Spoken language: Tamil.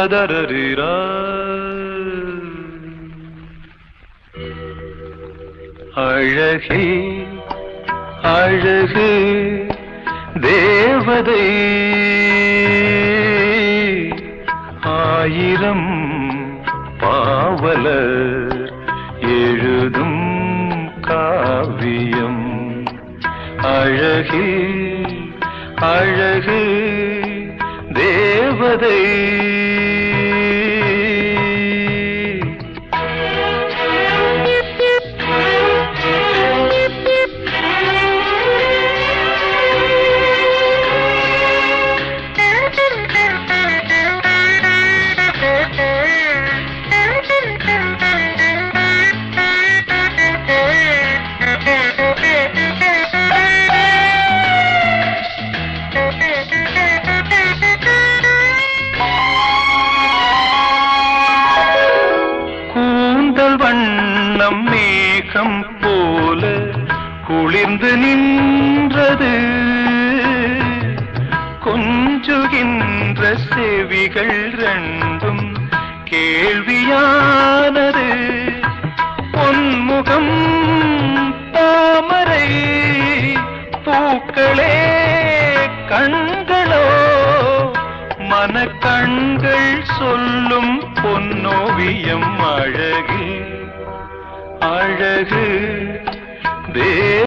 ததரரிரா அழகே அழகு தேவதை ஆயிரம் பாவலர் எழுதும் காவியம் அழகே அழகு தேவதை கூந்தல் வண்ணம் மேகம் போல குளிர்ந்து நின்றது கொஞ்சுகின்ற செவிகள் ரெண்டும் கேள்வியானது பொன்முகம் தாமரை பூக்களே கண்களோ மனக்கண்கள் சொல்லும் பொன்னோவியம் அழகு அழகு தே